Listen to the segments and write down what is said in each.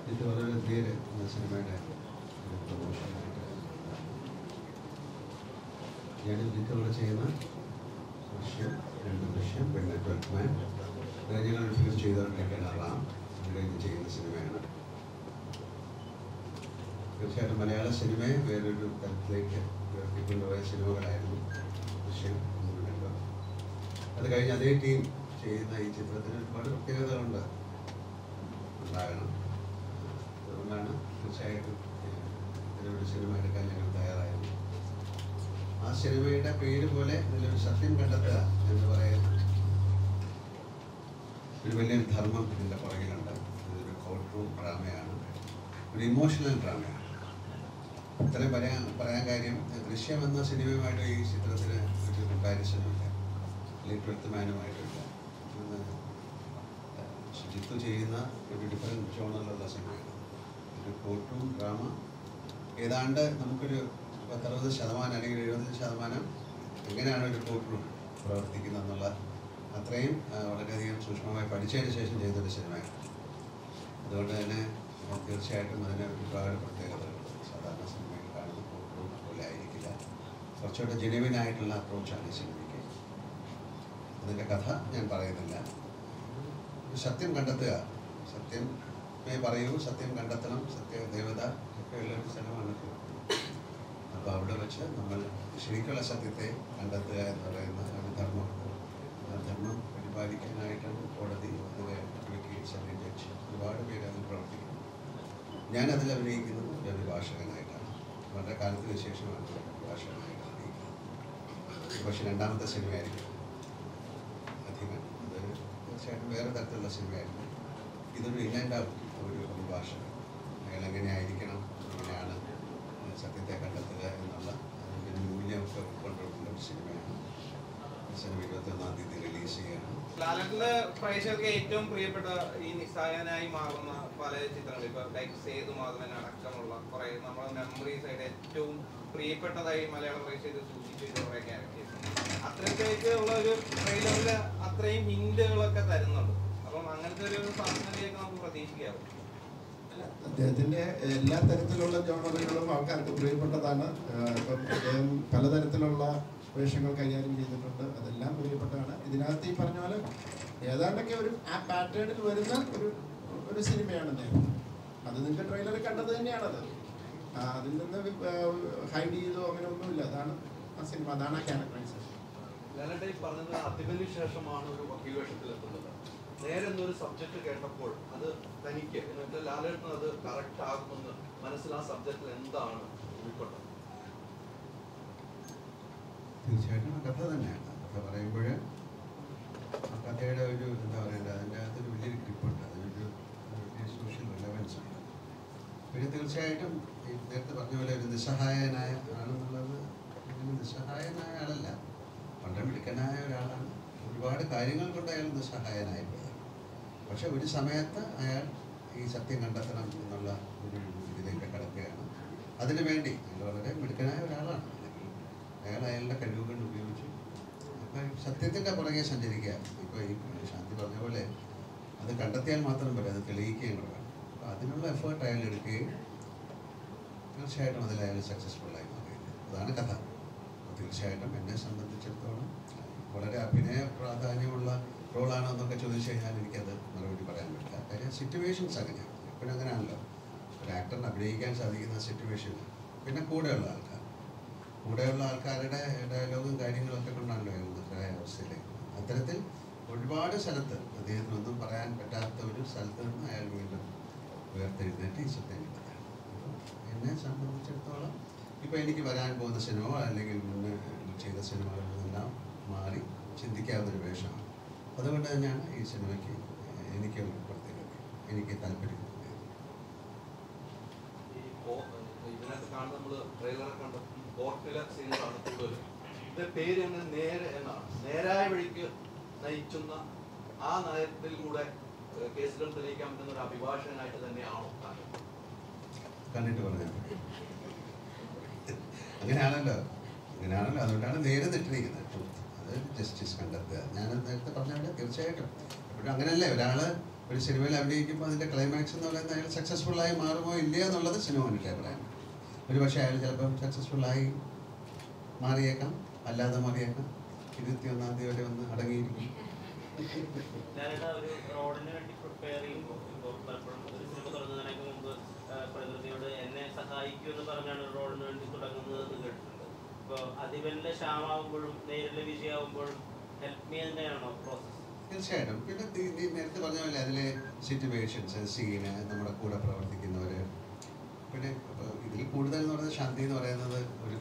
ഇത് വളരെ പേര് എന്ന സിനിമയുടെ ഒരു പ്രൊമോഷനായിട്ട് ഞാൻ ഇതിലൂടെ ചെയ്യുന്ന ദൃശ്യം രണ്ട് ദൃശ്യം പിന്നെ ട്വൽത്ത് മാൻ ഞങ്ങൾ ഒരു ഫിലിം ചെയ്തുകൊണ്ടിരിക്കുന്ന റാം അത് കഴിഞ്ഞ് ചെയ്യുന്ന സിനിമയാണ് തീർച്ചയായിട്ടും മലയാള സിനിമയെ വേറൊരു തലത്തിലേക്ക് ഉയർത്തിക്കൊണ്ടുപോയ സിനിമകളായിരുന്നു ദൃശ്യം ഒന്ന് രണ്ട് അത് കഴിഞ്ഞ് അതേ ടീം ചെയ്യുന്ന ഈ ചിത്രത്തിന് ഒരുപാട് പ്രത്യേകതകളുണ്ട് ഉണ്ടാകണം അതുകൊണ്ടാണ് തീർച്ചയായിട്ടും ഇതിനൊരു സിനിമ എടുക്കാൻ ഞങ്ങൾ തയ്യാറായത് ആ സിനിമയുടെ പേര് പോലെ ഇതിലൊരു സത്യം കണ്ടെത്തുക എന്ന് പറയുന്ന ഒരു വലിയൊരു ധർമ്മം ഇതിൻ്റെ പുറകിലുണ്ട് ഇതൊരു കോർട്ട് റൂം ഡ്രാമയാണ് ഒരു ഇമോഷണൽ ഡ്രാമയാണ് ഇത്രയും പറയാൻ പറയാൻ കാര്യം ദൃശ്യം എന്ന സിനിമയുമായിട്ട് ഈ ചിത്രത്തിന് ഒരു കമ്പാരിസനുമില്ല അല്ലെങ്കിൽ ട്വൽത്ത് മാനുമായിട്ടില്ല ഇത് ശുചിത്വം ചെയ്യുന്ന ഒരു ഡിഫറെൻറ്റ് ജോണറിലുള്ള സിനിമയാണ് ഒരു കോർട്ട് റൂം ഡ്രാമ ഏതാണ്ട് നമുക്കൊരു പത്തറുപത് ശതമാനം അല്ലെങ്കിൽ എഴുപത് ശതമാനം എങ്ങനെയാണ് ഒരു കോർട്ട് റൂം പ്രവർത്തിക്കുന്നത് എന്നുള്ള അത്രയും ആ, വളരെയധികം സൂക്ഷ്മമായി പഠിച്ചതിന് ശേഷം ചെയ്തൊരു സിനിമയാണ് അതുകൊണ്ട് തന്നെ ആ, തീർച്ചയായിട്ടും അതിന് ഒരുപാട് പ്രത്യേകതകളുണ്ട് സാധാരണ സിനിമയിൽ കാണുന്ന കോർട്ട് റൂം പോലെ ആയിരിക്കില്ല കുറച്ചുകൂടെ ജെനുവിൻ ആയിട്ടുള്ള അപ്രോച്ചാണ് ഈ സിനിമയ്ക്ക് അതിൻ്റെ കഥ ഞാൻ പറയുന്നില്ല ഒരു സത്യം കണ്ടെത്തുക സത്യം പറയൂ സത്യം കണ്ടെത്തണം സത്യ ദേവത ഒക്കെ ഉള്ള ഒരു സ്ഥലമാണ് അപ്പോൾ അവിടെ വെച്ച് നമ്മൾ ശരിക്കുള്ള സത്യത്തെ കണ്ടെത്തുക എന്ന് പറയുന്ന ഒരു ധർമ്മമുണ്ട് ആ ധർമ്മം പരിപാലിക്കാനായിട്ടാണ് കോടതി അതുപോലെ അഡ്വക്കേറ്റ്സ് അല്ലെങ്കിൽ ജഡ്ജ് ഒരുപാട് പേര് അതിൽ പ്രവർത്തിക്കുന്നു ഞാൻ അതിൽ അഭിനയിക്കുന്നത് ഒരു അഭിഭാഷകനായിട്ടാണ് വളരെ കാലത്തിന് ശേഷമാണ് ഒരു അഭിഭാഷകനായിട്ട് അഭിനയിക്കുന്നത് പക്ഷെ രണ്ടാമത്തെ സിനിമയായിരിക്കും അധികം അത് തീർച്ചയായിട്ടും വേറെ തരത്തിലുള്ള സിനിമയായിരുന്നു ഇതൊരു ഇല്ലാണ്ട് ഒരു അഭിഭാഷകൻ അയാൾ എങ്ങനെയായിരിക്കണം എങ്ങനെയാണ് സത്യത്തെ കണ്ടെത്തുക എന്നുള്ള അതിൻ്റെ ഒരു മൂല്യമൊക്കെ ഉൾക്കൊണ്ടുള്ള ഒരു സിനിമയാണ് ഈ സിനിമ ഇരുപത്തൊന്നാം തീയതി റിലീസ് ചെയ്യണം ലാലറ്റിന്റെ പ്രേക്ഷകർക്ക് ഏറ്റവും പ്രിയപ്പെട്ട ഈ നിസ്സായനായി മാറുന്ന പല ചിത്രങ്ങൾ ഇപ്പൊ ലൈക്ക് സേതു മാധവൻ അടക്കമുള്ള കുറെ നമ്മുടെ മെമ്മറീസ് ആയിട്ട് ഏറ്റവും പ്രിയപ്പെട്ടതായി മലയാള പ്രേക്ഷകർ സൂക്ഷിച്ച കുറെ ക്യാരക്ടേഴ്സ് അത്രത്തേക്ക് ഉള്ള ഒരു ട്രെയിലറില് അത്രയും ഹിന്റുകളൊക്കെ തരുന്നുണ്ട് അപ്പം അങ്ങനത്തെ ഒരു സാധനത്തിലേക്ക് നമുക്ക് പ്രതീക്ഷിക്കാവും അദ്ദേഹത്തിന്റെ എല്ലാ തരത്തിലുള്ള ജോണറുകളും ആൾക്കാർക്ക് പ്രിയപ്പെട്ടതാണ് ആഹ് ഇപ്പം അദ്ദേഹം പലതരത്തിലുള്ള വേഷങ്ങൾ കൈകാര്യം ചെയ്തിട്ടുണ്ട് അതെല്ലാം പ്രിയപ്പെട്ടതാണ് ഇതിനകത്ത് ഈ പറഞ്ഞ പോലെ ഏതാണ്ടൊക്കെ ഒരു ആ പാറ്റേണിൽ വരുന്ന ഒരു ഒരു സിനിമയാണ് അദ്ദേഹം അത് നിങ്ങൾക്ക് ട്രെയിലറിൽ കണ്ടത് തന്നെയാണത് ആ, അതിൽ നിന്ന് ഹൈഡ് ചെയ്തോ അങ്ങനെ ഒന്നുമില്ല അതാണ് ആ സിനിമ അതാണ് ആ ക്യാരക്ടറൈസേഷൻ ലാലേട്ടൻ ഈ പറഞ്ഞത് അതിബലിന് ശേഷമാണ് ഒരു വക്കീൽ വേഷത്തിലെത്തുന്നത് നേരെ എന്നൊരു സബ്ജക്ട് കേട്ടപ്പോൾ അത് തനിക്ക് എന്ന് വെച്ചാൽ ലാലേട്ടൻ അത് കറക്റ്റ് ആകുമെന്ന് മനസ്സിൽ ആ സബ്ജക്റ്റിൽ എന്താണ് ഉൾക്കൊണ്ടത് തീർച്ചയായിട്ടും ആ കഥ തന്നെയാണ് ആ കഥ പറയുമ്പോൾ ആ കഥയുടെ ഒരു എന്താ പറയണ്ടത് അതിൻ്റെ അകത്തൊരു വലിയൊരു ഗ്രിപ്പുണ്ട് അതിനൊരു വലിയ സോഷ്യൽ റിലവൻസ് ഉണ്ട് പിന്നെ തീർച്ചയായിട്ടും ഈ നേരത്തെ പറഞ്ഞ പോലെ ഒരു നിസ്സഹായനായ ആണെന്നുള്ളത് അങ്ങനെ നിസ്സഹായനായ ആളല്ല വളരെ മിടുക്കനായ ഒരാളാണ് ഒരുപാട് കാര്യങ്ങൾ കൊണ്ട് അയാൾ നിസ്സഹായനായി പോയത് പക്ഷെ ഒരു സമയത്ത് അയാൾ ഈ സത്യം കണ്ടെത്തണം എന്നുള്ള ഒരു ഇതിലേക്ക് കടക്കുകയാണ് അതിനു വേണ്ടി അയാൾ വളരെ മിടുക്കനായ ഒരാളാണ് അല്ലെങ്കിൽ അയാൾ അയാളുടെ കഴിവുകൾ ഉപയോഗിച്ചു അപ്പം സത്യത്തിൻ്റെ പുറകെ സഞ്ചരിക്കുക ഇപ്പോൾ ഈ ശാന്തി പറഞ്ഞ പോലെ അത് കണ്ടെത്തിയാൽ മാത്രം പോരാ അത് തെളിയിക്കുകയും കൂടെ വേണം അപ്പോൾ അതിനുള്ള എഫേർട്ട് അയാൾ എടുക്കുകയും തീർച്ചയായിട്ടും അതിൽ അയാൾ സക്സസ്ഫുള്ളായി മാറിയത് അതാണ് കഥ അപ്പോൾ തീർച്ചയായിട്ടും എന്നെ സംബന്ധിച്ചിടത്തോളം വളരെ അഭിനയ പ്രാധാന്യമുള്ള റോളാണോ എന്നൊക്കെ ചോദിച്ചു കഴിഞ്ഞാൽ എനിക്കത് മറുപടി പറയാൻ പറ്റില്ല കാര്യം സിറ്റുവേഷൻസ് അങ്ങനെയാണ് എപ്പോഴും അങ്ങനെയാണല്ലോ ഒരു ആക്ടറിന് അഭിനയിക്കാൻ സാധിക്കുന്ന സിറ്റുവേഷൻ പിന്നെ കൂടെയുള്ള ആൾക്കാർ കൂടെയുള്ള ആൾക്കാരുടെ ഡയലോഗും കാര്യങ്ങളൊക്കെ കൊണ്ടാണല്ലോ അയാൾ നിർത്തരായ അവസ്ഥയിലേക്ക് വന്നത്. അത്തരത്തിൽ ഒരുപാട് സ്ഥലത്ത് അദ്ദേഹത്തിനൊന്നും പറയാൻ പറ്റാത്ത ഒരു സ്ഥലത്ത് നിന്ന് അയാൾ വീണ്ടും ഉയർത്തെഴുന്നേറ്റ് ഈ സത്യം കണ്ടെത്തുകയാണ് അപ്പോൾ എന്നെ സംബന്ധിച്ചിടത്തോളം ഇപ്പോൾ എനിക്ക് വരാൻ പോകുന്ന സിനിമ അല്ലെങ്കിൽ മുന്നേ ചെയ്ത സിനിമകളിൽ നിന്നെല്ലാം മാറി ചിന്തിക്കാവുന്ന ഒരു വേഷമാണ് അതുകൊണ്ട് തന്നെയാണ് ഈ സിനിമയ്ക്ക് എനിക്ക് ഒരു പ്രത്യേകത എനിക്ക് താല്പര്യം തോന്നിയത് ഈ കോ- ഇതിനകത്ത് കാണുന്ന നമ്മൾ ട്രെയിലറെ കണ്ട കോർട്ടിലെ സീനുകളാണ് കൂടുതലും ഇത് പേര് തന്നെ നേരെ എന്നാണ് നേരായ വഴിക്ക് നയിക്കുന്ന ആ നയത്തിലൂടെ ഏഹ്, കേസുകൾ തെളിയിക്കാൻ പറ്റുന്ന ഒരു അഭിഭാഷകനായിട്ട് തന്നെയാണോ താൻ കണ്ടിട്ട് പറഞ്ഞാൽ മതി. അങ്ങനെയാണല്ലോ അങ്ങനെയാണല്ലോ അതുകൊണ്ടാണ് നേരെ നിട്ടിരിക്കുന്നത് ട്രൂത്ത് അത് ജസ്റ്റിസ് കണ്ടെത്തുക ഞാൻ നേരത്തെ പറഞ്ഞ പോലെ തീർച്ചയായിട്ടും എപ്പോഴും അങ്ങനെയല്ലേ ഒരാൾ ഒരു സിനിമയിൽ അഭിനയിക്കുമ്പോൾ അതിൻ്റെ ക്ലൈമാക്സ് എന്ന് പറയുന്നത് അയാൾ സക്സസ്ഫുൾ ആയി മാറുമോ ഇല്ലയോ എന്നുള്ളത് സിനിമ മുന്നിട്ട് അഭിപ്രായം ഒരു പക്ഷേ അയാൾ ചിലപ്പം സക്സസ്ഫുൾ ആയി മാറിയേക്കാം അല്ലാതെ മാറിയേക്കാം ഇരുപത്തി ഒന്നാം തീയതി വരെ ഒന്ന് അടങ്ങിയിരിക്കും ഞാനിതാ ഒരു റോഡിന് വേണ്ടി പ്രിപ്പയർ ചെയ്യുമ്പോൾ ഇപ്പോൾ പലപ്പോഴും ഒരു സിനിമ തുടങ്ങുന്നതിനൊക്കെ മുമ്പ് ആ, പ്രകൃതിയോട് എന്നെ സഹായിക്കൂ എന്ന് പറഞ്ഞാണ് ഒരു റോഡിന് വേണ്ടി തുടങ്ങുന്നത് എന്ന് കേട്ടിട്ടുണ്ട് ഇപ്പോൾ അതിവലിലെ ക്ഷാമാവുമ്പോഴും നേരിലെ വിജയമാവുമ്പോഴും ഹെൽപ്പ് മീ തന്നെയാണോ പ്രോസസ്സ് തീർച്ചയായിട്ടും പിന്നെ നീ നീ നേരത്തെ പറഞ്ഞ പോലെ അതിലെ സിറ്റുവേഷൻസ് സീന് നമ്മുടെ കൂടെ പ്രവർത്തിക്കുന്നവർ പിന്നെ ഇപ്പൊ ഇതിൽ കൂടുതൽ എന്ന് പറയുന്നത് ശാന്തി എന്ന് പറയുന്നത് ഒരു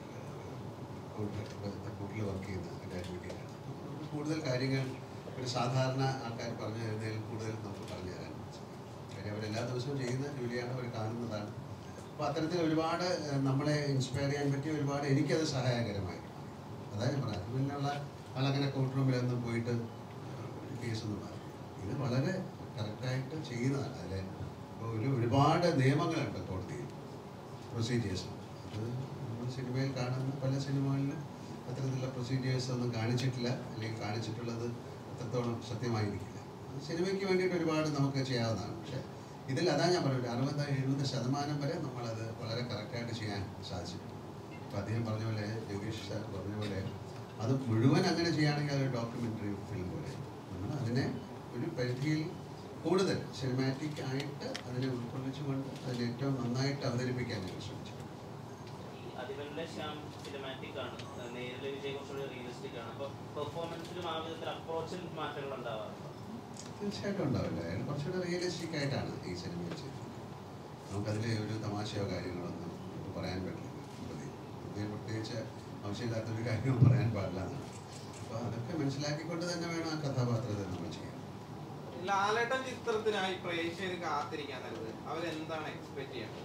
കൂട്ടിൽ വർക്ക് ചെയ്യുന്ന ഒരു അഡ്വക്കേറ്റാണ് കൂടുതൽ കാര്യങ്ങൾ ഒരു സാധാരണ ആൾക്കാർ പറഞ്ഞു തരുന്നതിൽ കൂടുതൽ നമുക്ക് പറഞ്ഞു തരാൻ സാധിക്കും. കാര്യം അവരെല്ലാ ദിവസവും ചെയ്യുന്ന ജോലിയാണ് അവർ കാണുന്നതാണ് അപ്പോൾ അത്തരത്തിൽ ഒരുപാട് ഏഹ്, നമ്മളെ ഇൻസ്പയർ ചെയ്യാൻ പറ്റിയ ഒരുപാട് എനിക്കത് സഹായകരമായി അതായത് ഞാൻ പറഞ്ഞത് പിന്നുള്ള ആളങ്ങനെ കോർട്ട് റൂമിലൊന്നും പോയിട്ട് കേസൊന്നും മാറി ഇത് വളരെ കറക്റ്റായിട്ട് ചെയ്യുന്നതാണ് അതിൽ ഇപ്പോൾ ഒരു ഒരുപാട് നിയമങ്ങളുണ്ട് കോടതിയിൽ പ്രൊസീജിയേഴ്സ് അത് നമ്മൾ സിനിമയിൽ കാണുന്ന പല സിനിമകളിലും അത്തരത്തിലുള്ള പ്രൊസീജിയേഴ്സ് ഒന്നും കാണിച്ചിട്ടില്ല അല്ലെങ്കിൽ കാണിച്ചിട്ടുള്ളത് അത്രത്തോളം സത്യമായിരിക്കില്ല അത് സിനിമയ്ക്ക് വേണ്ടിയിട്ട് ഒരുപാട് നമുക്ക് ചെയ്യാവുന്നതാണ് പക്ഷേ ഇതിൽ അതാ ഞാൻ പറഞ്ഞത് അറുപത് എഴുപത് ശതമാനം വരെ നമ്മളത് വളരെ കറക്റ്റായിട്ട് ചെയ്യാൻ സാധിച്ചിട്ടുണ്ട് ഇപ്പം അദ്ദേഹം പറഞ്ഞ പോലെ ജഗദീഷ് സാർ പറഞ്ഞ പോലെ അത് മുഴുവൻ അങ്ങനെ ചെയ്യുകയാണെങ്കിൽ അതൊരു ഡോക്യുമെൻ്ററി ഫിലിം പോലെ നമ്മൾ അതിനെ ഒരു പരിധിയിൽ കൂടുതൽ സിനിമാറ്റിക് ആയിട്ട് അതിനെ ഉൾക്കൊള്ളിച്ചുകൊണ്ട് അതിനെ ഏറ്റവും നന്നായിട്ട് അവതരിപ്പിക്കാൻ ഞങ്ങൾ ശ്രമിച്ചു ഈ അതിവലിലെ ശ്യാം സിനിമാറ്റിക് ആണ് ആ, നേരിലെ വിജയം കുറച്ചുകൂടി റിയലിസ്റ്റിക് ആണ് അപ്പോൾ പെർഫോമൻസിലും ആ വിധത്തിൽ അപ്രോച്ചിൽ മാറ്റങ്ങൾ ഉണ്ടാവാറുണ്ടോ തീർച്ചയായിട്ടും ഉണ്ടാവില്ല അയാൾ കുറച്ചുകൂടെ റിയലിസ്റ്റിക് ആയിട്ടാണ് ഈ സിനിമ ചെയ്തത് നമുക്കതിൽ ഒരു തമാശയോ കാര്യങ്ങളൊന്നും നമുക്ക് പറയാൻ പറ്റില്ല പ്രതി പ്രതി പ്രത്യേകിച്ച് ആവശ്യമില്ലാത്തൊരു കാര്യവും പറയാൻ പാടില്ല എന്നാണ് അപ്പോൾ അതൊക്കെ മനസ്സിലാക്കിക്കൊണ്ട് തന്നെ വേണം ആ കഥാപാത്രത്തെ നമ്മൾ ചെയ്യാൻ ലാലേട്ടൻ ചിത്രത്തിനായി പ്രേക്ഷകർ കാത്തിരിക്കാൻ നേരത്ത് അവരെന്താണ് എക്സ്പെക്ട് ചെയ്യേണ്ടത്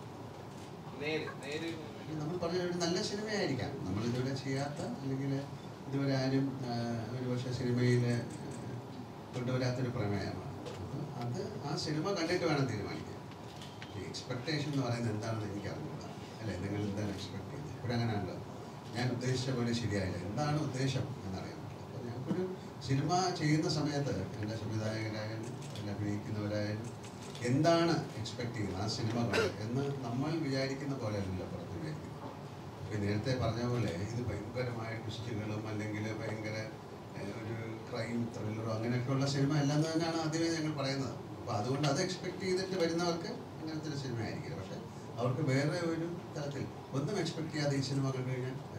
നേര് നേര് ഇത് നമ്മൾ പറഞ്ഞ ഒരു നല്ല സിനിമയായിരിക്കാം നമ്മൾ ഇതുവരെ ചെയ്യാത്ത അല്ലെങ്കിൽ ഇതുവരെ ആരും ആ, ഒരു പക്ഷേ സിനിമയിൽ കൊണ്ടുവരാത്തൊരു പ്രമേയമാണ് അപ്പോൾ അത് ആ സിനിമ കണ്ടിട്ട് വേണം തീരുമാനിക്കാൻ ഈ എക്സ്പെക്ടേഷൻ എന്ന് പറയുന്നത് എന്താണെന്ന് എനിക്ക് അറിഞ്ഞൂടാ അല്ലേ നിങ്ങൾ എന്താണ് എക്സ്പെക്ട് ചെയ്യുന്നത് ഇവിടെ അങ്ങനെയാണല്ലോ ഞാൻ ഉദ്ദേശിച്ച പോലെ ശരിയായില്ല എന്താണ് ഉദ്ദേശം എന്നറിയാൻ പറ്റില്ല അപ്പോൾ ഞങ്ങൾക്കൊരു സിനിമ ചെയ്യുന്ന സമയത്ത് എൻ്റെ സംവിധായകരായാലും അതിൽ അഭിനയിക്കുന്നവരായാലും എന്താണ് എക്സ്പെക്ട് ചെയ്യുന്നത് ആ സിനിമ കണ്ട് എന്ന് നമ്മൾ വിചാരിക്കുന്ന പോലെ അല്ലല്ലോ പുറത്ത് വിചാരിക്കുന്നത് ഇപ്പം നേരത്തെ പറഞ്ഞ പോലെ ഇത് ഭയങ്കരമായ ട്വിസ്റ്റുകളും അല്ലെങ്കിൽ ഭയങ്കര ഏഹ്, ഒരു ക്രൈം ത്രില്ലറോ അങ്ങനെയൊക്കെയുള്ള സിനിമ അല്ലെന്ന് തന്നെയാണ് ആദ്യമേ ഞങ്ങൾ പറയുന്നത് അപ്പോൾ അതുകൊണ്ട് അത് എക്സ്പെക്ട് ചെയ്തിട്ട് വരുന്നവർക്ക് അങ്ങനത്തെ ഒരു സിനിമ ആയിരിക്കില്ല പക്ഷേ അവർക്ക് വേറെ ഒരു തരത്തിൽ ഒന്നും എക്സ്പെക്ട് ചെയ്യാതെ ഈ സിനിമ കണ്ടു കഴിഞ്ഞാൽ